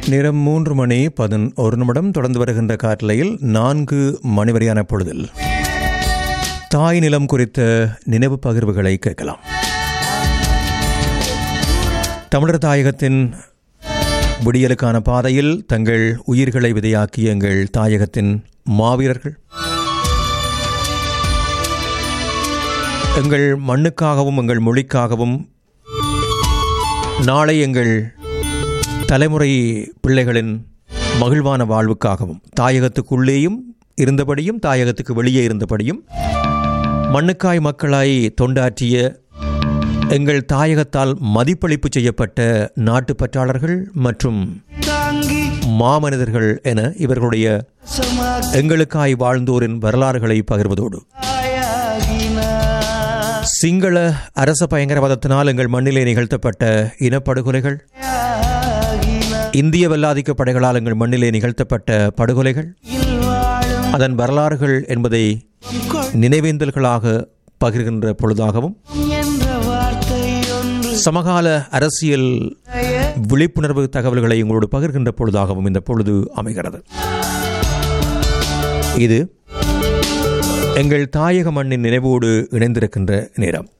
நேரம் மூன்று மணி பதினொரு நிமிடம் தொடர்ந்து வருகின்ற காற்றலையில் நான்கு மணி வரையான பொழுதில் தாய் நிலம் குறித்த நினைவு பகிர்வுகளை கேட்கலாம் தமிழர் தாயகத்தின் விடியலுக்கான பாதையில் தங்கள் உயிர்களை விதையாக்கிய எங்கள் தாயகத்தின் மாவீரர்கள் எங்கள் மண்ணுக்காகவும் எங்கள் மொழிக்காகவும் நாளை எங்கள் தலைமுறை பிள்ளைகளின் மகிழ்வான வாழ்வுக்காகவும் தாயகத்துக்குள்ளேயும் இருந்தபடியும் தாயகத்துக்கு வெளியே இருந்தபடியும் மண்ணுக்காய் மக்களாய் தொண்டாற்றிய எங்கள் தாயகத்தால் மதிப்பளிப்பு செய்யப்பட்ட நாட்டு பற்றாளர்கள் மற்றும் தாங்கி மாமனிதர்கள் என இவர்களுடைய எங்களுக்காய் வாழ்ந்தோரின் வரலாறுகளை பகிர்வதோடு சமாயாகினார் சிங்கள அரச பயங்கரவாதத்தினால் எங்கள் மண்ணிலே நிகழ்த்தப்பட்ட இனப்படுகொலைகள் இந்திய வல்லாதிக்க படைகளால் எங்கள் மண்ணிலே நிகழ்த்தப்பட்ட படுகொலைகள் வாழும் அதன் வரலாறுகள் என்பதை நினைவேந்தல்களாக பகிர்கின்ற பொழுதாகவும் என்ற வார்த்தை ஒன்று சமகால அரசியல் விழிப்புணர்வு தகவல்களை உங்களோடு பகிர்கின்ற பொழுதாகவும் இந்த பொழுது அமைகிறது இது எங்கள் தாயக மண்ணின் நினைவோடு இணைந்திருக்கின்ற நேரம்